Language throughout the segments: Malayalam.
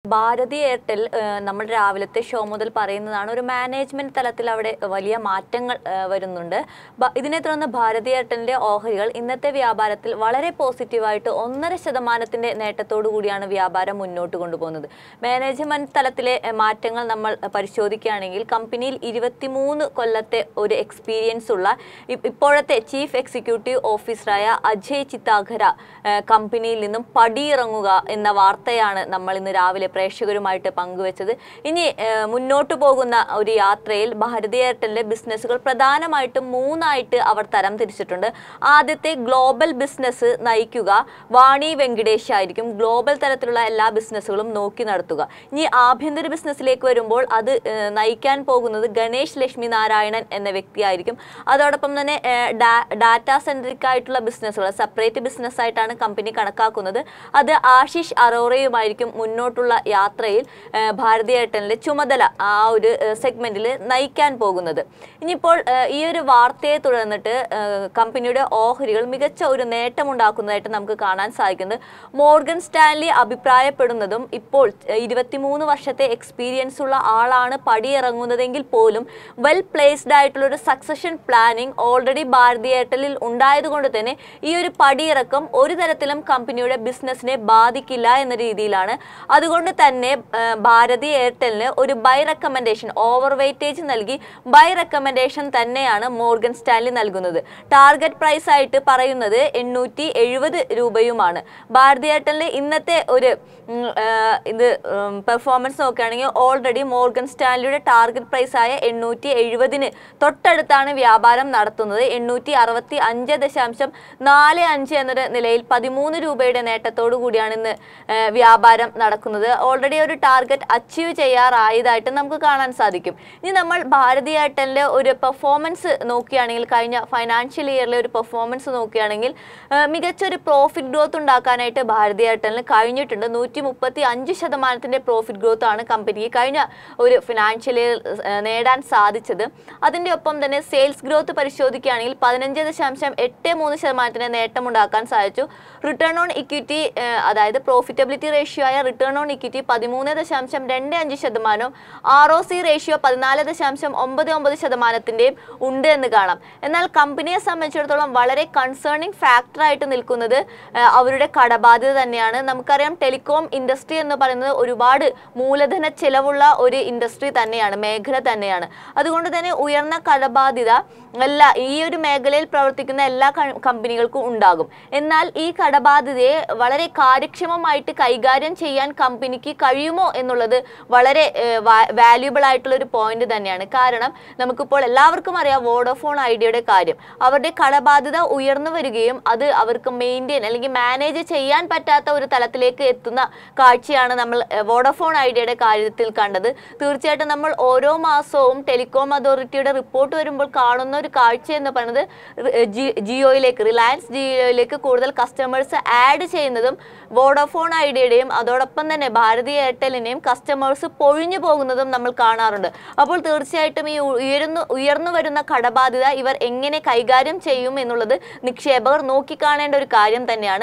ഭാരതി എയർടെൽ ഏഹ്, നമ്മൾ രാവിലത്തെ ഷോ മുതൽ പറയുന്നതാണ് ഒരു മാനേജ്മെന്റ് തലത്തിൽ അവിടെ വലിയ മാറ്റങ്ങൾ ഏഹ്, വരുന്നുണ്ട് ബ- ഇതിനെ തുടർന്ന് ഭാരതി എയർടെലിന്റെ ഓഹരികൾ ഇന്നത്തെ വ്യാപാരത്തിൽ വളരെ പോസിറ്റീവായിട്ട് ഒന്നര ശതമാനത്തിന്റെ നേട്ടത്തോടു കൂടിയാണ് വ്യാപാരം മുന്നോട്ട് കൊണ്ടുപോകുന്നത് മാനേജ്മെന്റ് തലത്തിലെ ഏഹ്, മാറ്റങ്ങൾ നമ്മൾ ഏഹ്, പരിശോധിക്കുകയാണെങ്കിൽ കമ്പനിയിൽ ഇരുപത്തിമൂന്ന് കൊല്ലത്തെ ഒരു എക്സ്പീരിയൻസ് ഉള്ള ഇ- ഇപ്പോഴത്തെ ചീഫ് എക്സിക്യൂട്ടീവ് ഓഫീസറായ അജയ് ചിത്താഖര ഏഹ്, കമ്പനിയിൽ നിന്നും പടിയിറങ്ങുക എന്ന വാർത്തയാണ് നമ്മൾ ഇന്ന് രാവിലെ പ്രേക്ഷകരുമായിട്ട് പങ്കുവച്ചത് ഇനി ഏഹ്, മുന്നോട്ട് പോകുന്ന ഒരു യാത്രയിൽ ഭാരതി എയർടെലിന്റെ ബിസിനസ്സുകൾ പ്രധാനമായിട്ടും മൂന്നായിട്ട് അവർ തരം തിരിച്ചിട്ടുണ്ട് ആദ്യത്തെ ഗ്ലോബൽ ബിസിനസ് നയിക്കുക വാണി വെങ്കിടേഷ് ആയിരിക്കും ഗ്ലോബൽ തലത്തിലുള്ള എല്ലാ ബിസിനസ്സുകളും നോക്കി നടത്തുക ഇനി ആഭ്യന്തര ബിസിനസ്സിലേക്ക് വരുമ്പോൾ അത് ഏഹ്, നയിക്കാൻ പോകുന്നത് ഗണേഷ് ലക്ഷ്മി നാരായണൻ എന്ന വ്യക്തിയായിരിക്കും അതോടൊപ്പം തന്നെ ഡാറ്റാ സെൻട്രിക് ആയിട്ടുള്ള ബിസിനസ്സുകൾ സെപ്പറേറ്റ് ബിസിനസ് ആയിട്ടാണ് കമ്പനി കണക്കാക്കുന്നത് അത് ആശിഷ് അറോറയുമായിരിക്കും മുന്നോട്ടുള്ള യാത്രയിൽ ഏഹ്, ഭാരതി എയർടെലിന്റെ ചുമതല ആ ഒരു സെഗ്മെന്റിൽ നയിക്കാൻ പോകുന്നത് ഇനിയിപ്പോൾ ഏഹ്, ഈ ഒരു വാർത്തയെ തുടർന്നിട്ട് ഏഹ്, കമ്പനിയുടെ ഓഹരികൾ മികച്ച ഒരു നേട്ടമുണ്ടാക്കുന്നതായിട്ട് നമുക്ക് കാണാൻ സാധിക്കുന്നത് മോർഗൻ സ്റ്റാൻലി അഭിപ്രായപ്പെടുന്നതും ഇപ്പോൾ ഇരുപത്തിമൂന്ന് വർഷത്തെ എക്സ്പീരിയൻസ് ഉള്ള ആളാണ് പടിയിറങ്ങുന്നതെങ്കിൽ പോലും വെൽ പ്ലേസ്ഡ് ആയിട്ടുള്ള ഒരു സക്സഷൻ പ്ലാനിങ് ഓൾറെഡി ഭാരതി എയർടെലിൽ ഉണ്ടായതുകൊണ്ട് തന്നെ ഈ ഒരു പടിയിറക്കം ഒരു തരത്തിലും കമ്പനിയുടെ ബിസിനസ്സിനെ ബാധിക്കില്ല എന്ന രീതിയിലാണ് അതുകൊണ്ട് തന്നെ ആ, ഭാരതി എയർടെലിന് ഒരു ബൈ റെക്കമെൻഡേഷൻ ഓവർ വെയിറ്റേജ് നൽകി ബൈ റെക്കമെൻഡേഷൻ തന്നെയാണ് മോർഗൻ സ്റ്റാൻലി നൽകുന്നത് ടാർഗറ്റ് പ്രൈസ് ആയിട്ട് പറയുന്നത് എണ്ണൂറ്റി എഴുപത് രൂപയുമാണ് ഭാരതി എയർടെലിന്റെ ഇന്നത്തെ ഒരു ഉം, ആ, ഇത് പെർഫോമൻസ് നോക്കുകയാണെങ്കിൽ ഓൾറെഡി മോർഗൻ സ്റ്റാൻലിയുടെ ടാർഗറ്റ് പ്രൈസ് ആയ എണ്ണൂറ്റി എഴുപതിന് തൊട്ടടുത്താണ് വ്യാപാരം നടത്തുന്നത് എണ്ണൂറ്റി അറുപത്തി അഞ്ച് ദശാംശം നാല് അഞ്ച് എന്നൊരു നിലയിൽ പതിമൂന്ന് രൂപയുടെ നേട്ടത്തോടു കൂടിയാണ് ഇന്ന് ആ, വ്യാപാരം നടക്കുന്നത് ഓൾറെഡി ഒരു ടാർഗറ്റ് അച്ചീവ് ചെയ്യാറായതായിട്ട് നമുക്ക് കാണാൻ സാധിക്കും ഇനി നമ്മൾ ഭാരതി എയർടെലിന്റെ ഒരു പെർഫോമൻസ് നോക്കുകയാണെങ്കിൽ കഴിഞ്ഞ ഫൈനാൻഷ്യൽ ഇയറിലെ ഒരു പെർഫോമൻസ് നോക്കുകയാണെങ്കിൽ ആ, മികച്ചൊരു പ്രോഫിറ്റ് ഗ്രോത്ത് ഉണ്ടാക്കാനായിട്ട് ഭാരതി എയർടെലിന് കഴിഞ്ഞിട്ടുണ്ട് നൂറ്റി മുപ്പത്തി അഞ്ച് ശതമാനത്തിന്റെ പ്രോഫിറ്റ് ഗ്രോത്ത് ആണ് കമ്പനിക്ക് കഴിഞ്ഞ ഒരു ഫിനാൻഷ്യൽ ഇയർ നേടാൻ സാധിച്ചത് അതിന്റെ ഒപ്പം തന്നെ സെയിൽസ് ഗ്രോത്ത് പരിശോധിക്കുകയാണെങ്കിൽ പതിനഞ്ച് ദശാംശം എട്ട് മൂന്ന് ശതമാനത്തിന്റെ നേട്ടം ഉണ്ടാക്കാൻ സാധിച്ചു റിട്ടേൺ ഓൺ ഇക്വിറ്റി അതായത് പ്രോഫിറ്റബിലിറ്റി റേഷ്യോ ആയ റിട്ടേൺ ഓൺ ഇക്വിറ്റി പതിമൂന്ന് ദശാംശം രണ്ട് അഞ്ച് ശതമാനവും ആർ ഒ സി റേഷ്യോ പതിനാല് ദശാംശം ഒമ്പത് ഒമ്പത് ശതമാനത്തിന്റെയും ഉണ്ട് എന്ന് കാണാം എന്നാൽ കമ്പനിയെ സംബന്ധിച്ചിടത്തോളം വളരെ കൺസേണിംഗ് ഫാക്ടർ ആയിട്ട് നിൽക്കുന്നത് ആ, അവരുടെ കടബാധ്യത തന്നെയാണ് നമുക്കറിയാം ടെലികോം ഇൻഡസ്ട്രി എന്ന് പറയുന്നത് ഒരുപാട് മൂലധന ചെലവുള്ള ഒരു ഇൻഡസ്ട്രി തന്നെയാണ് മേഖല തന്നെയാണ് അതുകൊണ്ട് തന്നെ ഉയർന്ന കടബാധ്യത എല്ലാ ഈ ഒരു മേഖലയിൽ പ്രവർത്തിക്കുന്ന എല്ലാ ക- കമ്പനികൾക്കും ഉണ്ടാകും എന്നാൽ ഈ കടബാധ്യതയെ വളരെ കാര്യക്ഷമമായിട്ട് കൈകാര്യം ചെയ്യാൻ കമ്പനിക്ക് കഴിയുമോ എന്നുള്ളത് വളരെ വാല്യുബിൾ ആയിട്ടുള്ള ഒരു പോയിന്റ് തന്നെയാണ് കാരണം നമുക്കിപ്പോൾ എല്ലാവർക്കും അറിയാം വോഡോഫോൺ ഐഡിയയുടെ കാര്യം അവരുടെ കടബാധ്യത ഉയർന്നു വരികയും അത് അവർക്ക് മെയിൻറ്റെയിൻ അല്ലെങ്കിൽ മാനേജ് ചെയ്യാൻ പറ്റാത്ത ഒരു തലത്തിലേക്ക് എത്തുന്ന കാഴ്ചയാണ് നമ്മൾ ഏഹ്, വോഡോഫോൺ ഐഡിയയുടെ കാര്യത്തിൽ കണ്ടത് തീർച്ചയായിട്ടും നമ്മൾ ഓരോ മാസവും ടെലികോം അതോറിറ്റിയുടെ റിപ്പോർട്ട് വരുമ്പോൾ കാണുന്ന ഒരു കാഴ്ച എന്ന് പറയുന്നത് റി- ഏഹ്, ജി- ജിയോയിലേക്ക് റിലയൻസ് ജിയോയിലേക്ക് കൂടുതൽ കസ്റ്റമേഴ്സ് ആഡ് ചെയ്യുന്നതും വോഡോഫോൺ ഐഡിയയുടെയും അതോടൊപ്പം തന്നെ ഭാരതി എയർടെലിനെയും കസ്റ്റമേഴ്സ് പൊഴിഞ്ഞു പോകുന്നതും നമ്മൾ കാണാറുണ്ട് അപ്പോൾ തീർച്ചയായിട്ടും ഈ ഉയർന്നു ഉയർന്നു വരുന്ന കടബാധ്യത ഇവർ എങ്ങനെ കൈകാര്യം ചെയ്യും എന്നുള്ളത് നിക്ഷേപകർ നോക്കിക്കാണേണ്ട ഒരു കാര്യം തന്നെയാണ്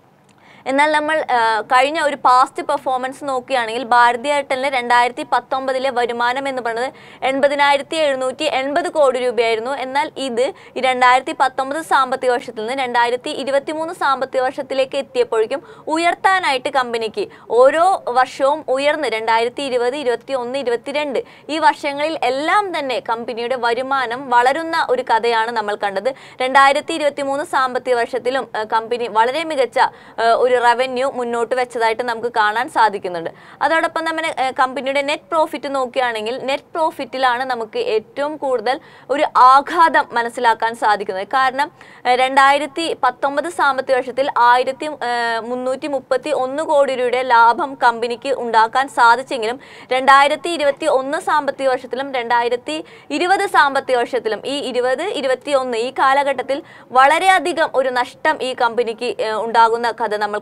എന്നാൽ നമ്മൾ ആ, കഴിഞ്ഞ ഒരു പാസ്റ്റ് പെർഫോമൻസ് നോക്കുകയാണെങ്കിൽ ഭാരതി എയർടെലിന് രണ്ടായിരത്തി പത്തൊമ്പതിലെ വരുമാനം എന്ന് പറയുന്നത് എൺപതിനായിരത്തി എഴുന്നൂറ്റി എൺപത് കോടി രൂപയായിരുന്നു എന്നാൽ ഇത് ഈ രണ്ടായിരത്തി പത്തൊമ്പത് സാമ്പത്തിക വർഷത്തിൽ നിന്ന് രണ്ടായിരത്തി ഇരുപത്തി മൂന്ന് സാമ്പത്തിക വർഷത്തിലേക്ക് എത്തിയപ്പോഴേക്കും ഉയർത്താനായിട്ട് കമ്പനിക്ക് ഓരോ വർഷവും ഉയർന്ന് രണ്ടായിരത്തി ഇരുപത് ഇരുപത്തി ഒന്ന് ഇരുപത്തിരണ്ട് ഈ വർഷങ്ങളിൽ എല്ലാം തന്നെ കമ്പനിയുടെ വരുമാനം വളരുന്ന ഒരു കഥയാണ് നമ്മൾ കണ്ടത് രണ്ടായിരത്തി ഇരുപത്തി മൂന്ന് സാമ്പത്തിക വർഷത്തിലും ആ, കമ്പനി വളരെ മികച്ച ആ, ഒരു റവന്യൂ മുന്നോട്ട് വെച്ചതായിട്ട് നമുക്ക് കാണാൻ സാധിക്കുന്നുണ്ട് അതോടൊപ്പം തന്നെ ആ, കമ്പനിയുടെ നെറ്റ് പ്രോഫിറ്റ് നോക്കുകയാണെങ്കിൽ നെറ്റ് പ്രോഫിറ്റിലാണ് നമുക്ക് ഏറ്റവും കൂടുതൽ ഒരു ആഘാതം മനസ്സിലാക്കാൻ സാധിക്കുന്നത് കാരണം ആ, രണ്ടായിരത്തി പത്തൊമ്പത് സാമ്പത്തിക വർഷത്തിൽ ആയിരത്തി മുന്നൂറ്റി മുപ്പത്തി ഒന്ന് കോടി രൂപയുടെ ലാഭം കമ്പനിക്ക് ഉണ്ടാക്കാൻ സാധിച്ചെങ്കിലും രണ്ടായിരത്തി ഇരുപത്തി ഒന്ന് സാമ്പത്തിക വർഷത്തിലും രണ്ടായിരത്തി ഇരുപത് സാമ്പത്തിക വർഷത്തിലും ഈ ഇരുപത് ഇരുപത്തി ഒന്ന് ഈ കാലഘട്ടത്തിൽ വളരെയധികം ഒരു നഷ്ടം ഈ കമ്പനിക്ക് ഏഹ്, ഉണ്ടാകുന്ന കഥ നമ്മൾ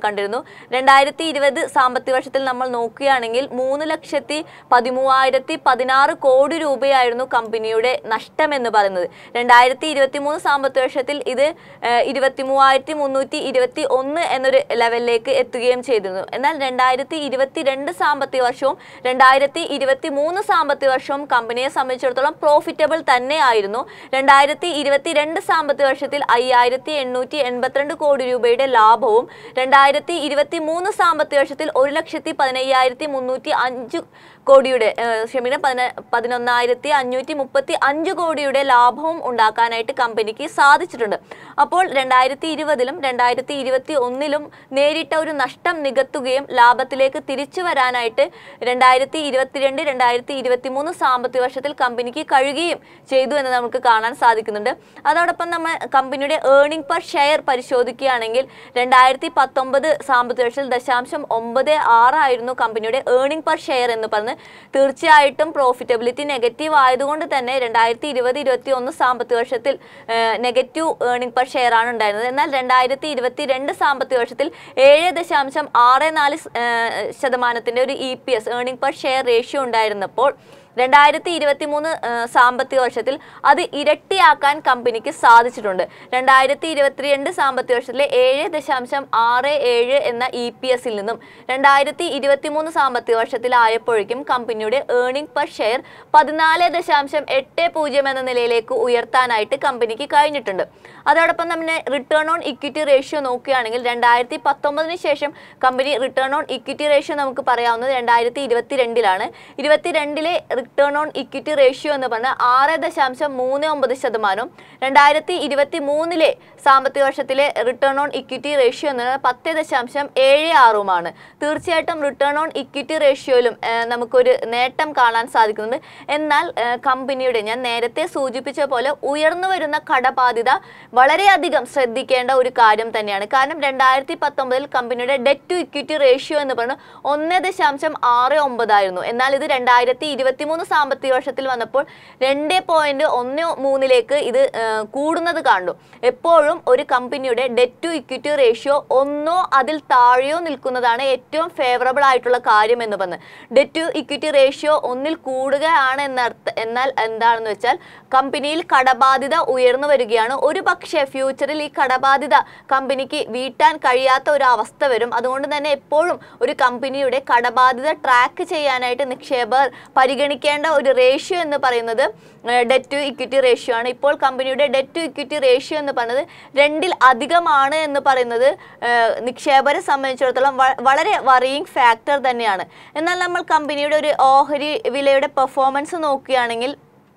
കണ്ടിരുന്നു രണ്ടായിരത്തി ഇരുപത് സാമ്പത്തിക വർഷത്തിൽ നമ്മൾ നോക്കുകയാണെങ്കിൽ മൂന്ന് ലക്ഷത്തി പതിമൂവായിരത്തി പതിനാറ് കോടി രൂപയായിരുന്നു കമ്പനിയുടെ നഷ്ടം എന്ന് പറയുന്നത് രണ്ടായിരത്തി ഇരുപത്തി മൂന്ന് സാമ്പത്തിക വർഷത്തിൽ ഇത് ഇരുപത്തി മൂവായിരത്തി മുന്നൂറ്റി ഇരുപത്തി ഒന്ന് എന്നൊരു ലെവലിലേക്ക് എത്തുകയും ചെയ്തിരുന്നു എന്നാൽ രണ്ടായിരത്തി ഇരുപത്തി രണ്ട് സാമ്പത്തിക വർഷവും രണ്ടായിരത്തി ഇരുപത്തി മൂന്ന് സാമ്പത്തിക വർഷവും കമ്പനിയെ സംബന്ധിച്ചിടത്തോളം പ്രോഫിറ്റബിൾ തന്നെ ആയിരുന്നു രണ്ടായിരത്തി ഇരുപത്തി രണ്ട് സാമ്പത്തിക വർഷത്തിൽ അയ്യായിരത്തി എണ്ണൂറ്റി എൺപത്തിരണ്ട് കോടി രൂപയുടെ ലാഭവും രണ്ടായിരത്തി ഇരുപത്തി മൂന്ന് സാമ്പത്തിക വർഷത്തിൽ ഒരു ലക്ഷത്തി പതിനയ്യായിരത്തി മുന്നൂറ്റി അഞ്ച് കോടിയുടെ ഏഹ്, ക്ഷമിക്കണം പതിന പതിനൊന്നായിരത്തി അഞ്ഞൂറ്റി മുപ്പത്തി അഞ്ച് കോടിയുടെ ലാഭവും ഉണ്ടാക്കാനായിട്ട് കമ്പനിക്ക് സാധിച്ചിട്ടുണ്ട് അപ്പോൾ രണ്ടായിരത്തി ഇരുപതിലും രണ്ടായിരത്തി ഇരുപത്തി ഒന്നിലും നേരിട്ട ഒരു നഷ്ടം നികത്തുകയും ലാഭത്തിലേക്ക് തിരിച്ചു വരാനായിട്ട് രണ്ടായിരത്തി ഇരുപത്തിരണ്ട് രണ്ടായിരത്തി ഇരുപത്തി മൂന്ന് സാമ്പത്തിക വർഷത്തിൽ കമ്പനിക്ക് കഴിയുകയും ചെയ്തു എന്ന് നമുക്ക് കാണാൻ സാധിക്കുന്നുണ്ട് അതോടൊപ്പം നമ്മൾ കമ്പനിയുടെ ഏർണിംഗ് പെർ ഷെയർ പരിശോധിക്കുകയാണെങ്കിൽ രണ്ടായിരത്തി പത്തൊമ്പത് സാമ്പത്തിക വർഷത്തിൽ ദശാംശം ഒമ്പത് ആറായിരുന്നു കമ്പനിയുടെ ഏർണിംഗ് പെർ ഷെയർ എന്ന് പറഞ്ഞ് തീർച്ചയായിട്ടും പ്രോഫിറ്റബിലിറ്റി നെഗറ്റീവ് ആയതുകൊണ്ട് തന്നെ രണ്ടായിരത്തി ഇരുപത് ഇരുപത്തി ഒന്ന് സാമ്പത്തിക വർഷത്തിൽ നെഗറ്റീവ് ഏർണിംഗ് പെർ ഷെയർ ആണ് ഉണ്ടായിരുന്നത് എന്നാൽ രണ്ടായിരത്തി ഇരുപത്തി രണ്ട് സാമ്പത്തിക വർഷത്തിൽ ഏഴ് ദശാംശം ആറ് നാല് സ്- ഏഹ് ശതമാനത്തിന്റെ ഒരു E P S earning per share ratio ഉണ്ടായിരുന്നപ്പോൾ രണ്ടായിരത്തി ഇരുപത്തി മൂന്ന് സാമ്പത്തിക വർഷത്തിൽ അത് ഇരട്ടിയാക്കാൻ കമ്പനിക്ക് സാധിച്ചിട്ടുണ്ട് രണ്ടായിരത്തി ഇരുപത്തിരണ്ട് സാമ്പത്തിക വർഷത്തിലെ ഏഴ് ദശാംശം ആറ് ഏഴ് എന്ന ഇ പി എസിൽ നിന്നും രണ്ടായിരത്തി ഇരുപത്തി മൂന്ന് സാമ്പത്തിക വർഷത്തിലായപ്പോഴേക്കും കമ്പനിയുടെ ഏർണിംഗ് പെർ ഷെയർ പതിനാല് ദശാംശം എട്ട് പൂജ്യം എന്ന നിലയിലേക്ക് ഉയർത്താനായിട്ട് കമ്പനിക്ക് കഴിഞ്ഞിട്ടുണ്ട് അതോടൊപ്പം തന്നെ റിട്ടേൺ ഓൺ ഇക്വിറ്റി റേഷ്യോ നോക്കുകയാണെങ്കിൽ രണ്ടായിരത്തി പത്തൊമ്പതിന് ശേഷം company return on equity ratio നമുക്ക് പറയാവുന്നത് രണ്ടായിരത്തി ഇരുപത്തിരണ്ടിലാണ് ഇരുപത്തിരണ്ടിലെ റിട്ടേൺ ഓൺ ഇക്വിറ്റി റേഷ്യോ എന്ന് പറഞ്ഞാൽ ആറ് ദശാംശം മൂന്ന് ഒമ്പത് ശതമാനവും രണ്ടായിരത്തി ഇരുപത്തി മൂന്നിലെ സാമ്പത്തിക വർഷത്തിലെ റിട്ടേൺ ഓൺ ഇക്വിറ്റി റേഷ്യോ എന്ന് പറഞ്ഞാൽ പത്ത് ദശാംശം ഏഴ് ആറുമാണ് തീർച്ചയായിട്ടും റിട്ടേൺ ഓൺ ഇക്വിറ്റി റേഷ്യോയിലും ഏഹ്, നമുക്കൊരു നേട്ടം കാണാൻ സാധിക്കുന്നുണ്ട് എന്നാൽ ഏഹ്, കമ്പനിയുടെ ഞാൻ നേരത്തെ സൂചിപ്പിച്ച പോലെ ഉയർന്നു വരുന്ന കടബാധ്യത വളരെയധികം ശ്രദ്ധിക്കേണ്ട ഒരു കാര്യം തന്നെയാണ് കാരണം രണ്ടായിരത്തി പത്തൊമ്പതിൽ കമ്പനിയുടെ ഡെറ്റ് ടു ഇക്വിറ്റി റേഷ്യോ എന്ന് പറഞ്ഞാൽ ഒന്ന് ദശാംശം ആറ് ഒമ്പതായിരുന്നു എന്നാൽ ഇത് രണ്ടായിരത്തി ഇരുപത്തി മൂന്ന് സാമ്പത്തിക വർഷത്തിൽ വന്നപ്പോൾ രണ്ട് പോയിന്റ് ഒന്ന് മൂന്നിലേക്ക് ഇത് ഏഹ്, കൂടുന്നത് കണ്ടു എപ്പോഴും ഒരു കമ്പനിയുടെ ഡെറ്റ് ടു ഇക്വിറ്റി റേഷ്യോ ഒന്നോ അതിൽ താഴെയോ നിൽക്കുന്നതാണ് ഏറ്റവും ഫേവറബിൾ ആയിട്ടുള്ള കാര്യം എന്ന് പറഞ്ഞത് ഡെറ്റ് ടു ഇക്വിറ്റി റേഷ്യോ ഒന്നിൽ കൂടുകയാണ് എന്നർത്ഥ എന്നാൽ എന്താണെന്ന് വെച്ചാൽ കമ്പനിയിൽ കടബാധ്യത ഉയർന്നു വരികയാണ് ഒരു പക്ഷേ ഫ്യൂച്ചറിൽ ഈ കടബാധ്യത കമ്പനിക്ക് വീട്ടാൻ കഴിയാത്ത ഒരു അവസ്ഥ വരും അതുകൊണ്ട് തന്നെ എപ്പോഴും ഒരു കമ്പനിയുടെ കടബാധ്യത ട്രാക്ക് ചെയ്യാനായിട്ട് നിക്ഷേപകർ പരിഗണിക്കേണ്ട ഒരു റേഷ്യോ എന്ന് പറയുന്നത് ഡെറ്റ് ടു ഇക്വിറ്റി റേഷ്യോ ആണ് ഇപ്പോൾ കമ്പനിയുടെ ഡെറ്റ് ടു ഇക്വിറ്റി റേഷ്യോ എന്ന് പറയുന്നത് രണ്ടിൽ അധികമാണ് എന്ന് പറയുന്നത് ഏഹ്, നിക്ഷേപകരെ സംബന്ധിച്ചിടത്തോളം വ- വളരെ വറിയിങ് ഫാക്ടർ തന്നെയാണ് എന്നാൽ നമ്മൾ കമ്പനിയുടെ ഒരു ഓഹരി വിലയുടെ പെർഫോമൻസ് നോക്കുകയാണെങ്കിൽ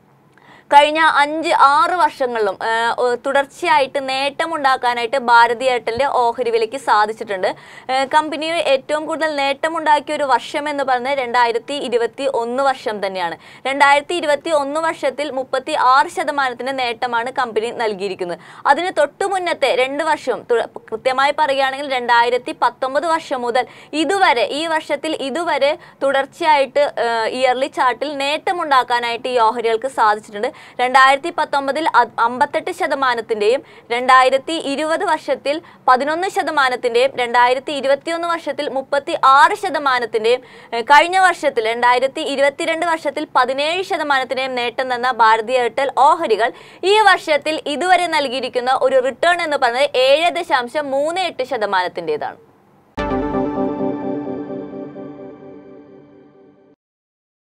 കഴിഞ്ഞ അഞ്ച് ആറ് വർഷങ്ങളിലും ആ, ഒ- തുടർച്ചയായിട്ട് നേട്ടമുണ്ടാക്കാനായിട്ട് ഭാരതി എയർടെലിന്റെ ഓഹരി വിലയ്ക്ക് സാധിച്ചിട്ടുണ്ട് ആ, കമ്പനി ഏറ്റവും കൂടുതൽ നേട്ടമുണ്ടാക്കിയ ഒരു വർഷം എന്ന് പറയുന്നത് രണ്ടായിരത്തി ഇരുപത്തി ഒന്ന് വർഷം തന്നെയാണ് രണ്ടായിരത്തി ഇരുപത്തി ഒന്ന് വർഷത്തിൽ മുപ്പത്തി ആറ് ശതമാനത്തിന്റെ നേട്ടമാണ് കമ്പനി നൽകിയിരിക്കുന്നത് അതിന് തൊട്ടു മുന്നത്തെ രണ്ട് വർഷവും തു- കൃത്യമായി പറയുകയാണെങ്കിൽ രണ്ടായിരത്തി പത്തൊമ്പത് വർഷം മുതൽ ഇതുവരെ ഈ വർഷത്തിൽ ഇതുവരെ തുടർച്ചയായിട്ട് ഇയർലി ചാർട്ടിൽ നേട്ടമുണ്ടാക്കാനായിട്ട് ഈ ഓഹരികൾക്ക് സാധിച്ചിട്ടുണ്ട് രണ്ടായിരത്തി പത്തൊമ്പതിൽ അമ്പത്തെട്ട് ശതമാനത്തിന്റെയും രണ്ടായിരത്തി ഇരുപത് വർഷത്തിൽ പതിനൊന്ന് ശതമാനത്തിന്റെയും രണ്ടായിരത്തി ഇരുപത്തിയൊന്ന് വർഷത്തിൽ മുപ്പത്തി ആറ് ശതമാനത്തിന്റെയും ഏഹ്, കഴിഞ്ഞ വർഷത്തിൽ രണ്ടായിരത്തി ഇരുപത്തിരണ്ട് വർഷത്തിൽ പതിനേഴ് ശതമാനത്തിന്റെയും നേട്ടം തന്ന ഭാരതി എയർടെൽ ഓഹരികൾ ഈ വർഷത്തിൽ ഇതുവരെ നൽകിയിരിക്കുന്ന ഒരു റിട്ടേൺ എന്ന് പറയുന്നത് ഏഴ് ദശാംശം മൂന്ന് എട്ട് ശതമാനത്തിൻ്റെതാണ്